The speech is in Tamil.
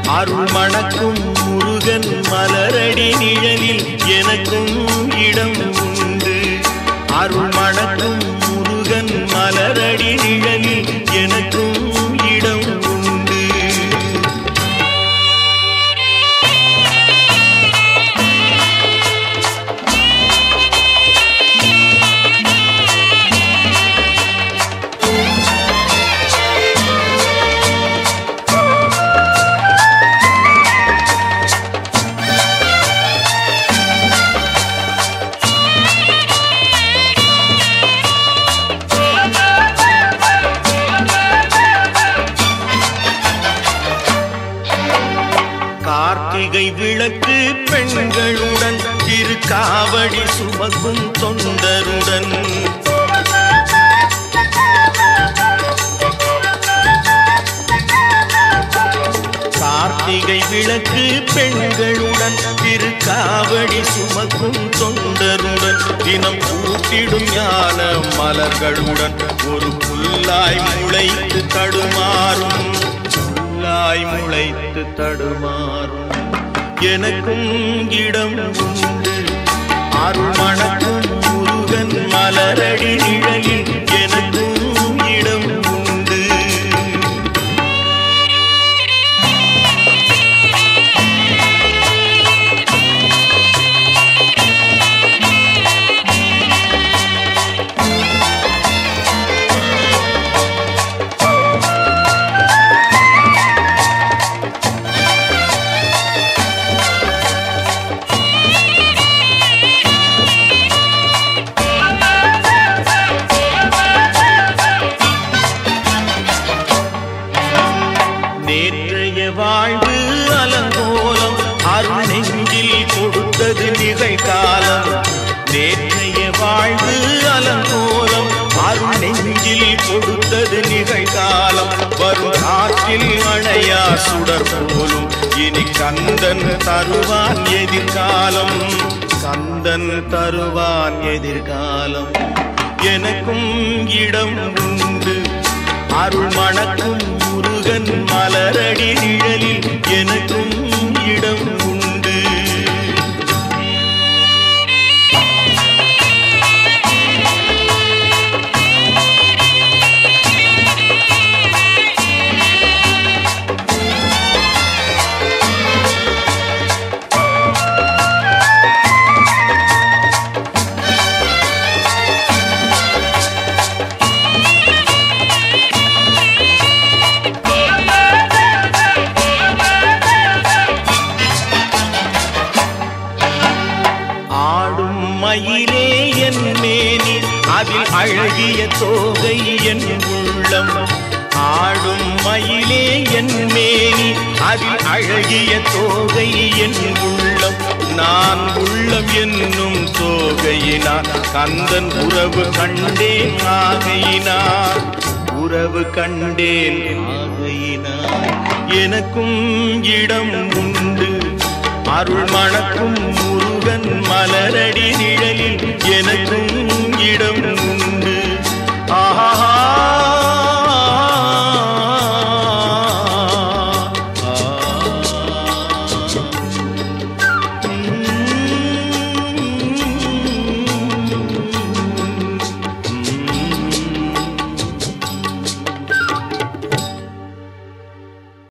அருள் மணக்கும் முருகன் மலரடி நிழலில் எனக்கும் இடம் உண்டு அருள் மணக்கும் முருகன் மலரடி நிழலில் எனக்கும் இடம் உண்டு கார்த்திகை விளக்கு பெண்களுடன் திருக்காவடி சுமக்கும் தொண்டருடன் கார்த்திகை விளக்கு பெண்களுடன் திருக்காவடி சுமக்கும் தொண்டருடன் தினம் கூட்டிடும் ஞான மலர்களுடன் ஒரு புல்லாய் முளைத்து தடுமாறும் புல்லாய் முளைத்து தடுமாறும் எனக்கும் இடம் உண்டு அருள் மணக்கும் முருகன் மலரடி நிழலில் எனக்கும் இடம் உண்டு நேற்றைய வாழ்வு அலங்கோலம் அருள் நெஞ்சில் கொடுத்தது நிகழ்காலம் நேற்றைய வாழ்வு அலங்கோலம் அருள் நெஞ்சில் கொடுத்தது நிகழ்காலம் வரும் காற்றில் அணையா சுடர் போலும் இனி கந்தன் தருவான் எதிர்காலம் கந்தன் தருவான் எதிர்காலம் எனக்கும் இடம் உண்டு அருள் மணக்கும் முருகன் மலரடி நிழலில் எனக்கும் இடம் உண்டு ஆடும் மயிலே என் மேனி அதில் அழகிய தோகை என் உள்ளம் ஆடும் மயிலே என் மேனி அதில் அழகிய தோகை என் உள்ளம் நான் உள்ளம் என்னும் தோகையினார் கந்தன் உறவு கண்டேன் ஆகையினார் உறவு கண்டேன் ஆகையினார் எனக்கும் இடம் உண்டு அருள் மணக்கும் முருகன் மலரடி